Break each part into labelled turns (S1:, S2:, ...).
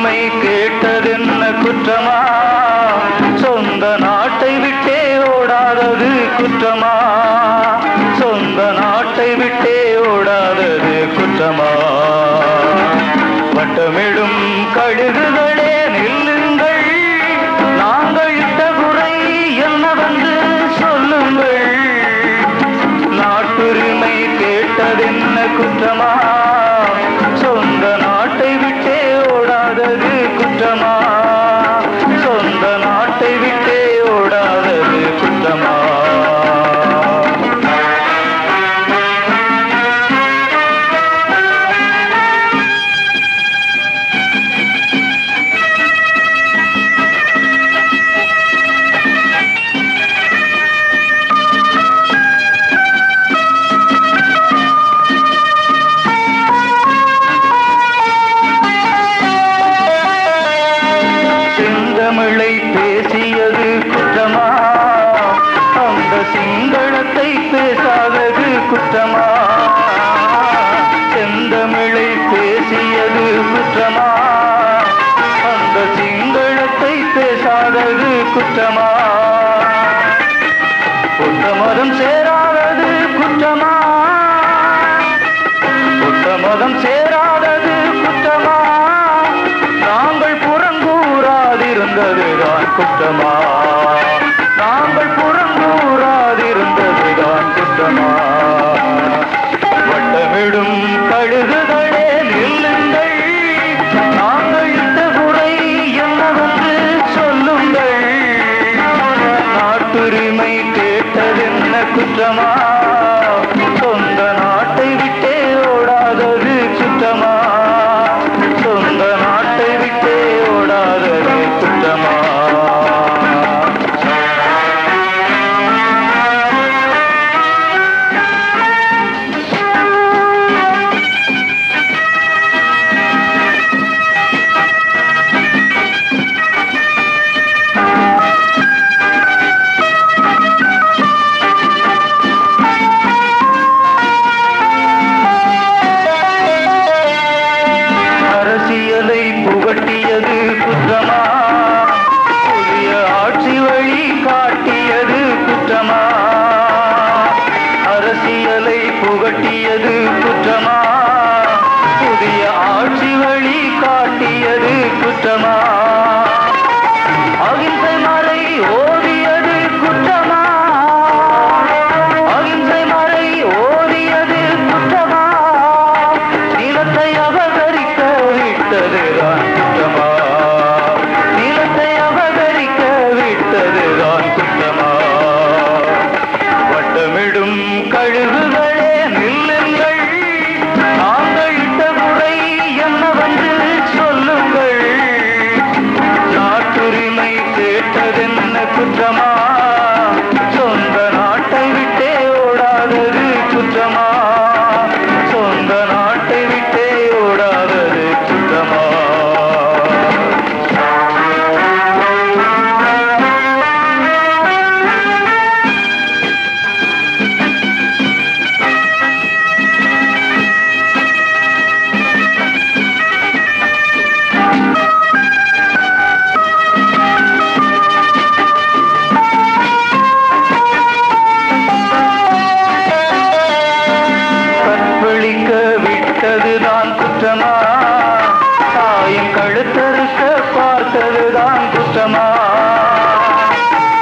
S1: நாட்டுரிமை கேட்டதென்ன குற்றமா சொந்த நாட்டை விட்டே ஓடாதது குற்றமா சொந்த நாட்டை விட்டே ஓடாதது குற்றமா வட்டமிடும் கழுகுகளே நில்லுங்கள் நாங்கள் இட்ட குறை என்னவென்று சொல்லுங்கள் நாட்டுரிமை கேட்டதென்ன குற்றமா சொந்த நாட்டை விட்டே ஓடாதது குற்றமா சொந்த நாட்டை விட்டே ஓடாதது குற்றமா செந்தமிழை பேசியது குற்றமா அந்த சிங்களத்தை பேசாதது குற்றமா செந்தமிழை பேசியது குற்றமா அந்த சிங்களத்தை பேசாதது குற்றமா புத்தமதம் சேராதது குற்றமா புத்தமதம் சேராதது குற்றமா நாங்கள் புறங்கூறாதிருந்ததுதான் குற்றமா நாங்கள் புறங்கூறாதிருந்ததுதான் குற்றமா வட்டமிடும் கழுகுகளே நில்லுங்கள் நாங்கள் இட்ட குறை என்னவென்று சொல்லுங்கள் நாட்டுரிமை கேட்டதென்ன குற்றமா சொந்த நாட்டை விட்டே ஓடாதது குற்றமா சொந்த நாட்டை விட்டே ஓடாதது குற்றமா அரசியலை புகட்டியது குற்றமா புதிய ஆட்சி வழி காட்டியது குற்றமா அரசியலை புகட்டியது குற்றமா புதிய ஆட்சி வழி காட்டியது குற்றமா அகிம்சை மறை ஓதியது குற்றமா அகிம்சை மறை ஓதியது குற்றமா நிலத்தை அபகரிக்க விட்டதுதான் குற்றமா நிலத்தை அபகரிக்க விட்டதுதான் குற்றமா வட்டமிடும் கழுகுகளே நில்லுங்கள் நாங்கள் இட்ட முறை என்னவென்று சொல்லுங்கள் நாட்டுரிமை கேட்டதென்ன குற்றமா சொந்த நாட்டை விட்டே ஓடாதது குற்றமா சொந்த நாட்டை விட்டே ஓடாதது குற்றமா கற்பழிக்க விட்டதுதான் குற்றமா தாயின் கழுத்தறுக்க பார்த்ததுதான் குற்றமா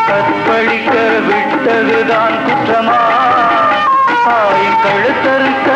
S1: கற்பழிக்க விட்டதுதான் குற்றமா தாயின் கழுத்தறுக்க